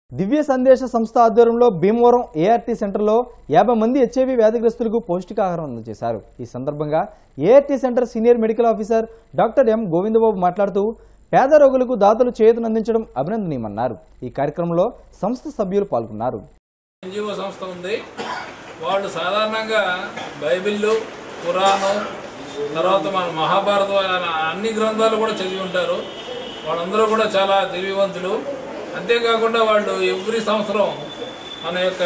దివ్య సందేశ సంస్థ ఆధ్వర్యంలో భీమవరం ఏఆర్టీ సెంటర్లో యాభై మంది హెచ్ఐవి వ్యాధిగ్రస్తులకు పౌష్టికాహారం అందజేశారు ఈ సందర్భంగా ART center senior medical officer doctor M Govindababu మాట్లాడుతూ పేద రోగులకు దాతలు చేతునందించడం అభినందనీయమన్నారు ఈ కార్యక్రమంలో సంస్థ సభ్యులు పాల్గొన్నారు ఎన్జిఓ సంస్థ ఉంది వాళ్ళు సాధారణంగా బైబిళ్ళు పురాణం తర్వాత మన మహాభారతం అలా అన్ని గ్రంథాలు కూడా చదివి ఉంటారు వాళ్ళందరూ కూడా చాలా దివ్యవంతులు అంతేకాకుండా వాళ్ళు ఎవ్రీ సంవత్సరం మన యొక్క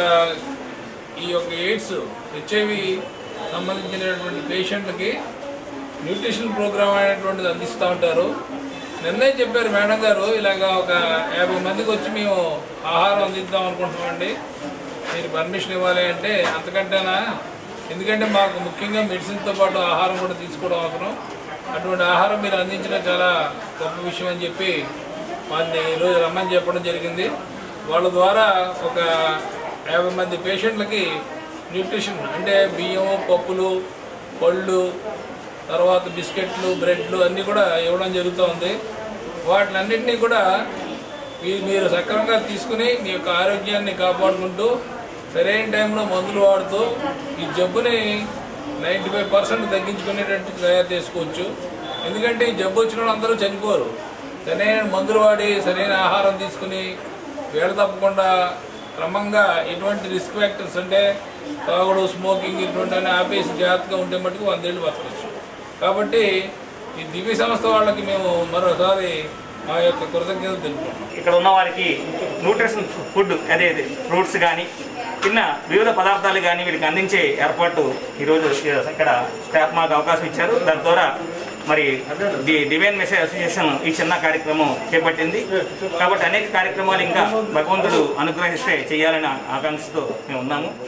ఈ యొక్క ఎయిడ్స్ హెచ్ఐవి సంబంధించినటువంటి పేషెంట్లకి న్యూట్రిషన్ ప్రోగ్రామ్ అనేటువంటిది అందిస్తూ ఉంటారు నిన్నే చెప్పారు మేడం గారు ఇలాగ ఒక యాభై మందికి వచ్చి మేము ఆహారం అందిద్దాం అనుకుంటున్నామండి మీరు పర్మిషన్ ఇవ్వాలి అంటే అంతకంటేనా ఎందుకంటే మాకు ముఖ్యంగా మెడిసిన్తో పాటు ఆహారం కూడా తీసుకోవడం అవసరం అటువంటి ఆహారం మీరు అందించడం చాలా గొప్ప విషయం అని చెప్పి వారిని ఈరోజు రమ్మని చెప్పడం జరిగింది వాళ్ళ ద్వారా ఒక యాభై మంది పేషెంట్లకి న్యూట్రిషన్ అంటే బియ్యం పప్పులు పళ్ళు తర్వాత బిస్కెట్లు బ్రెడ్లు అన్నీ కూడా ఇవ్వడం జరుగుతూ ఉంది వాటిలన్నింటినీ కూడా మీ- మీరు సక్రమంగా తీసుకుని మీ యొక్క ఆరోగ్యాన్ని కాపాడుకుంటూ సరైన టైంలో మందులు వాడుతూ ఈ జబ్బుని నైంటీ ఫైవ్ పర్సెంట్ తగ్గించుకునేటట్టు తయారు చేసుకోవచ్చు ఎందుకంటే ఈ జబ్బు వచ్చిన వాళ్ళు అందరూ చనిపోరు సరైన మందులు వాడి సరైన ఆహారం తీసుకుని వేడ తప్పకుండా క్రమంగా ఎటువంటి రిస్క్ ఫ్యాక్టర్స్ అంటే తాగుడు స్మోకింగ్ ఇటువంటి అన్ని ఆపేసి జాగ్రత్తగా ఉంటే మటుకు వందేళ్ళు బతకచ్చు కాబట్టి ఈ దివ్య సంస్థ వాళ్ళకి మేము మరోసారి మా యొక్క కృతజ్ఞతలు తెలుపుకుంటాం ఇక్కడ ఉన్న వారికి న్యూట్రిషన్ ఫుడ్ అదే ఫ్రూట్స్ కానీ చిన్న వివిధ పదార్థాలు కానీ వీళ్ళకి అందించే ఏర్పాటు ఈరోజు ఇక్కడ స్టాఫ్ మాకు అవకాశం ఇచ్చారు దాని ద్వారా మరి ది డివైన్ మెసేజ్ అసోసియేషన్ ఈ చిన్న కార్యక్రమం చేపట్టింది కాబట్టి అనేక కార్యక్రమాలు ఇంకా భగవంతుడు అనుగ్రహిస్తే చేయాలని ఆకాంక్షతో మేము ఉన్నాము